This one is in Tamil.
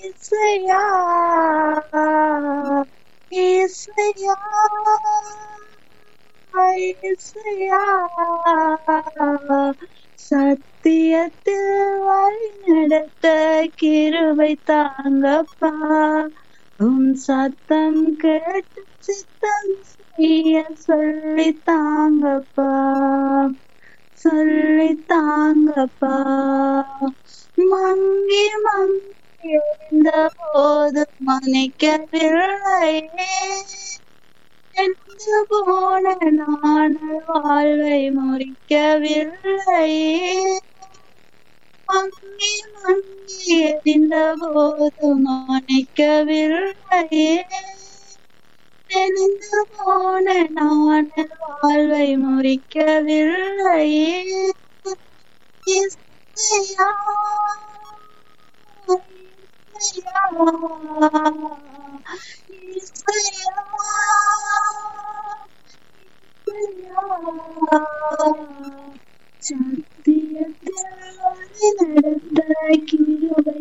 இசையா இசையா இசையா சத்தியத்தில் வழிநடத்த கிருபை தாங்கப்பா உம் சத்தம் கேட்டு சித்தம் செய்ய சொல்லி தாங்கப்பா சொல்லி தாங்கப்பா மங்கி மங்கி எழுந்த போது மன்னிக்கவில்லையே என்று போன நாடு வாழ்வை முறிக்கவில்லையே மங்கி மங்கி எரிந்த போது மன்னிக்கவில்லையே தெரிந்து போன நான் வாழ்வை முறிக்கவில்லையே இசையா, இசையா, இசையா, இசையா. சத்தியத்தில் வழி நடத்த கிருபை